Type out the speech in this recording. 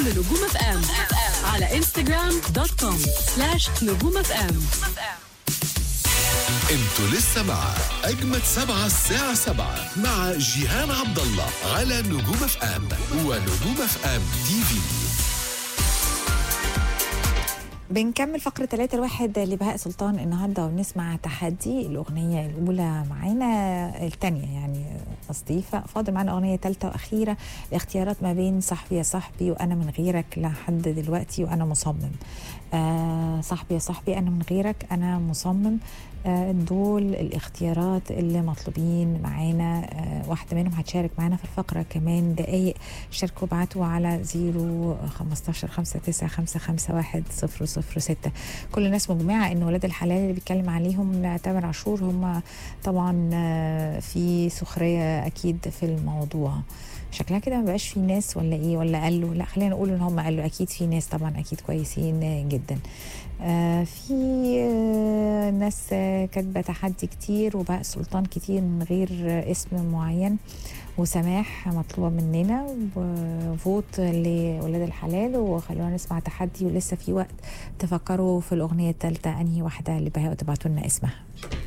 لنجوم اف ام على انستغرام دوت كوم سلاش نجوم اف ام انتوا لسه مع اجمد سبعة الساعة سبعة مع جيهان عبد الله على نجوم اف ام ونجوم اف ام تي في بنكمل فقرة ثلاثة الواحد لبهاء سلطان النهاردة ونسمع تحدي الأغنية الأولى معانا الثانية يعني قصدي فاضل معانا أغنية ثالثة وأخيرة الاختيارات ما بين صاحبي يا صاحبي وأنا من غيرك لحد دلوقتي وأنا مصمم آه صاحبي يا صاحبي أنا من غيرك أنا مصمم آه دول الاختيارات اللي مطلوبين معانا آه واحدة منهم هتشارك معانا في الفقرة كمان دقايق شاركوا ابعتوا على 0 15 5 9 5 5 1 0 0 6 كل الناس مجمعة ان ولاد الحلال اللي بيتكلم عليهم تامر عاشور هم طبعا آه، في سخرية اكيد في الموضوع شكلها كده ما بقاش في ناس ولا ايه ولا قالوا لا خلينا نقول ان هم قالوا اكيد في ناس طبعا اكيد كويسين جدا آه في آه ناس آه، كاتبه تحدي كتير وبقى سلطان كتير من غير آه، اسم معين وسماح مطلوبه مننا وفوت لولاد الحلال وخلونا نسمع تحدي ولسه في وقت تفكروا في الاغنيه الثالثه انهي واحده اللي بهاء وتبعتوا لنا اسمها